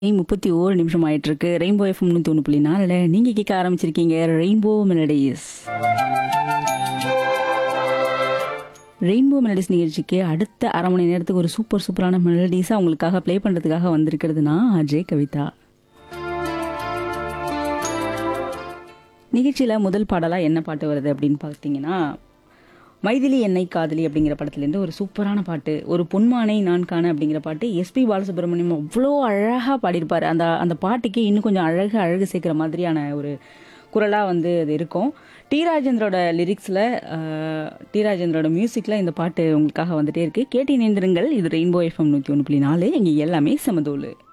முப்பத்தி ஓரு நிமிஷம் ஆயிட்டு இருக்கு ரெயின்போ எஃப்எம் நூற்றி ஒன்று புள்ளி நாலில் நீங்கள் கேட்க ஆரம்பிச்சிருக்கீங்க ரெயின்போ மெலடிஸ் ரெயின்போ மெலடிஸ் நிகழ்ச்சிக்கு அடுத்த அரை மணி நேரத்துக்கு ஒரு சூப்பர் சூப்பரான மெலடிஸாக உங்களுக்காக ப்ளே பண்ணுறதுக்காக வந்திருக்கிறதுனா அஜய் கவிதா நிகழ்ச்சியில் முதல் பாடலாக என்ன பாட்டு வருது அப்படின்னு பார்த்தீங்கன்னா மைதிலி என்னை காதலி அப்படிங்கிற படத்துலேருந்து ஒரு சூப்பரான பாட்டு ஒரு பொன்மானை நான் காண அப்படிங்கிற பாட்டு எஸ்பி பாலசுப்ரமணியம் அவ்வளோ அழகாக பாடியிருப்பார் அந்த அந்த பாட்டுக்கு இன்னும் கொஞ்சம் அழகு அழகு சேர்க்குற மாதிரியான ஒரு குரலாக வந்து அது இருக்கும் டி ராஜேந்திரோட லிரிக்ஸில் டி ராஜேந்திரோட மியூசிக்கில் இந்த பாட்டு உங்களுக்காக வந்துட்டே இருக்குது கேட்டு இணைந்திருங்கள் இது ரெயின்போ எஃப்எம் நூற்றி ஒன்று புள்ளி நாலு இங்கே எல்லாமே சமதோலு